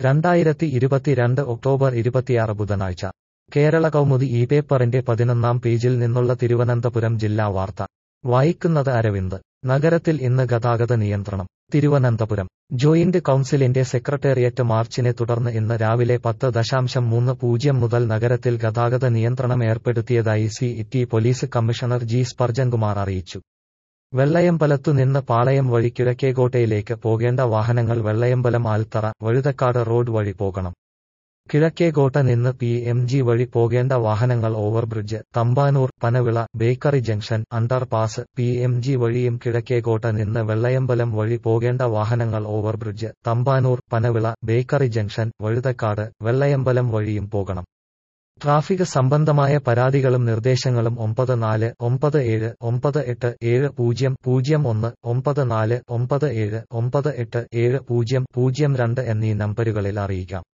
രണ്ടായിരത്തി ഇരുപത്തിരണ്ട് ഒക്ടോബർ ഇരുപത്തിയാറ് ബുധനാഴ്ച കേരള കൗമുദി ഈ പേപ്പറിന്റെ പതിനൊന്നാം പേജിൽ നിന്നുള്ള തിരുവനന്തപുരം ജില്ലാ വാർത്ത വായിക്കുന്നത് അരവിന്ദ് നഗരത്തിൽ ഇന്ന് ഗതാഗത നിയന്ത്രണം തിരുവനന്തപുരം ജോയിന്റ് കൌൺസിലിന്റെ സെക്രട്ടേറിയറ്റ് മാർച്ചിനെ തുടർന്ന് ഇന്ന് രാവിലെ പത്ത് ദശാംശം മൂന്ന് പൂജ്യം മുതൽ നഗരത്തിൽ ഗതാഗത നിയന്ത്രണം ഏർപ്പെടുത്തിയതായി C T police commissioner G Sparjan Kumar അറിയിച്ചു വെള്ളയമ്പലത്തു നിന്ന് പാളയം വഴി കിഴക്കേകോട്ടയിലേക്ക് പോകേണ്ട വാഹനങ്ങൾ വെള്ളയമ്പലം ആൽത്തറ വഴുതക്കാട് റോഡ് വഴി പോകണം കിഴക്കേകോട്ട നിന്ന് പി എം ജി വഴി പോകേണ്ട വാഹനങ്ങൾ overbridge Thampanoor Panavila bakery junction underpass P M G വഴിയും കിഴക്കേകോട്ട നിന്ന് വെള്ളയമ്പലം വഴി പോകേണ്ട വാഹനങ്ങൾ overbridge Thampanoor Panavila bakery junction Vazhuthacaud Vellayambalam വഴിയും പോകണം ട്രാഫിക് സംബന്ധമായ പരാതികളും നിർദ്ദേശങ്ങളും ഒമ്പത് നാല് ഒമ്പത് ഏഴ് ഒമ്പത് എട്ട് ഏഴ് പൂജ്യം പൂജ്യം ഒന്ന് ഒമ്പത് നാല് ഒമ്പത് ഏഴ് ഒമ്പത് എട്ട് ഏഴ് പൂജ്യം പൂജ്യം രണ്ട് എന്നീ നമ്പരുകളിൽ അറിയിക്കാം